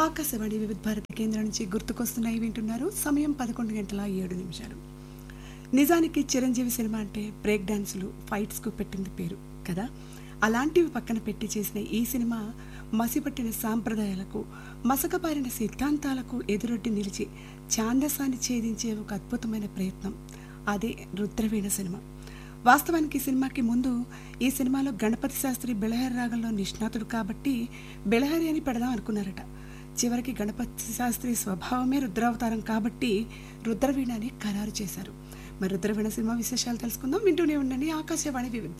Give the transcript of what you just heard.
ఆకాశవాణి వివిధ భారతి కేంద్రం నుంచి గుర్తుకొస్తున్నాయి వింటున్నారు సమయం పదకొండు గంటల ఏడు నిమిషాలు నిజానికి చిరంజీవి సినిమా అంటే బ్రేక్ డాన్సులు ఫైట్స్కు పెట్టింది పేరు కదా అలాంటివి పక్కన పెట్టి చేసిన ఈ సినిమా మసిపట్టిన సాంప్రదాయాలకు మసకబారిన సిద్ధాంతాలకు ఎదురొడ్డి నిలిచి ఛాందసాన్ని ఛేదించే ఒక అద్భుతమైన ప్రయత్నం అదే రుద్రవీణ సినిమా వాస్తవానికి ఈ సినిమాకి ముందు ఈ సినిమాలో గణపతి శాస్త్రి బెళహరి రాగంలో నిష్ణాతుడు కాబట్టి బెళహరి అని పెడదాం అనుకున్నారట చివరికి గణపతి శాస్త్రి స్వభావమే రుద్రావతారం కాబట్టి రుద్రవీణ అని ఖరారు చేశారు మరి రుద్రవీణ సినిమా విశేషాలు తెలుసుకుందాం వింటూనే ఉండండి ఆకాశవాణి వివిధ